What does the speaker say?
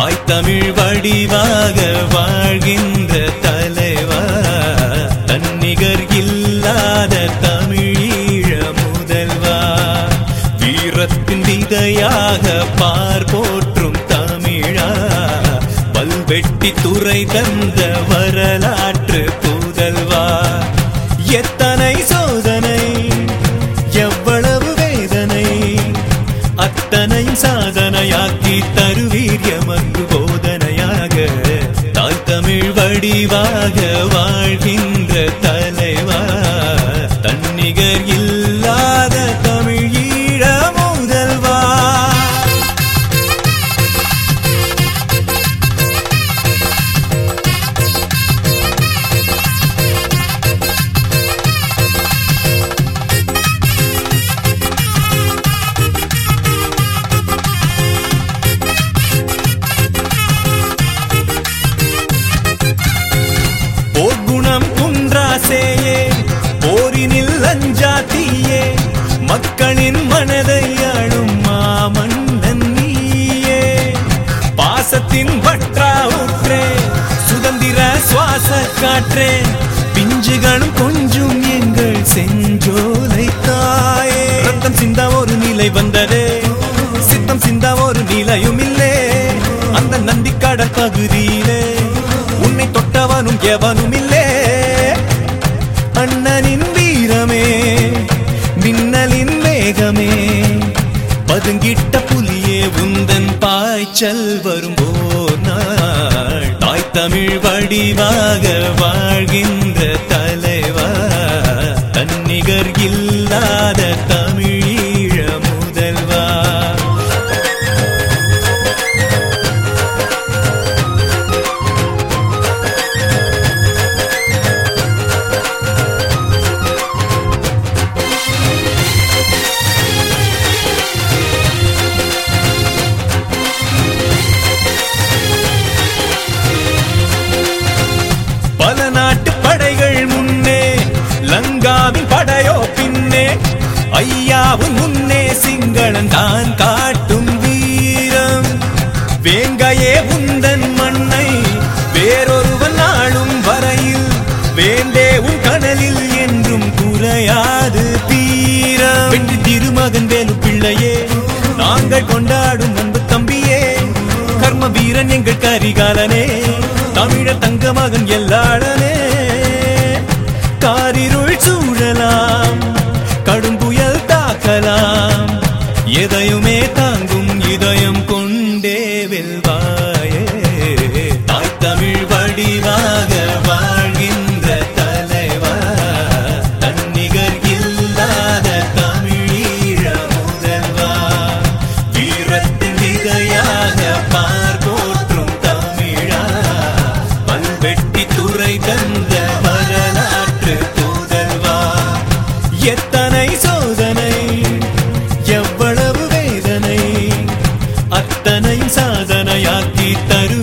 தாய் தமிழ் வடிவாக வாழ்கின்ற தலைவா தன்னிகர் இல்லாத தமிழீழ முதல்வா வீரத்தின் விதையாக பார் போற்றும் தமிழா பல்வெட்டி துறை தந்த வரலாற்று புதல்வா எத்தனை சோதனை எவ்வளவு வேதனை அத்தனையும் சாதனையாக்கி தருவீர் எமக்கு போதனையாக தாய் தமிழ் வடிவாக வாழ்கின்ற தலைவா தன்னிகர் இல்லாத தமிழ் ஈழ முதல்வா போர்க்குணம் குன்றாசேயே போரினில் அஞ்சா தீயே மக்களின் மனதை ஆளும் மாமன்னன் நீயே பாசத்தின் வற்றா ஊற்றே சுதந்திர சுவாச காற்றே பிஞ்சுகளும் கொஞ்சம் எங்கள் செஞ்சோலை தாயே ரத்தம் சிந்தா ஒரு நிலை வந்ததே சித்தம் சிந்தா ஒரு நிலையும் இல்லே அந்த நந்தி கடல் பகுதியிலே உன்னை தொட்டவனும் எவனும் இல்லே அண்ணனின் வீரமே மின்னலின் வேகமே பதுங்கிட்ட புலியே உந்தன் பாய்ச்சல் வரும் ஓர் நாள் தாய் தமிழ் வடிவாக வாழ்கின்ற தலைவா தன்னிகர் இல்லாத தமிழீழ முதல்வா பல நாட்டு படைகள் முன்னே லங்காவின் படையோ பின்னே ஐயாவும் முன்னே சிங்களன் தான் காட்டும் வீரம் வேங்கையே உந்தன் மண்ணை வேறொருவன் ஆளும் வரையில் வேந்தே உன் கடலில் என்றும் குறையாது தீரம் வெற்றி திருமகன் வேலு பிள்ளையே நாங்கள் கொண்டாடும் அன்பு தம்பியே கர்ம வீரன் எங்கள் கரிகாலனே தமிழர் தங்க மகன் எல்லாளனே காரிருள் சூழலாம் கடும் புயல் தாக்கலாம் எதையுமே தாங்கும் இதயம் கொண்டே வெல்வாயே தாய் தமிழ் வடிவாக வாழ்கின்ற தலைவா தன்னிகர் இல்லாத தமிழீழ முதல்வா வீரத்தின் விதையாக பார் போற்றும் தமிழா பல்வெட்டி துறை தந்த வரலாற்று தூதல்வா எத்தனை சோதனை எவ்வளவு வேதனை அத்தனை சாதனையாக்கி தரு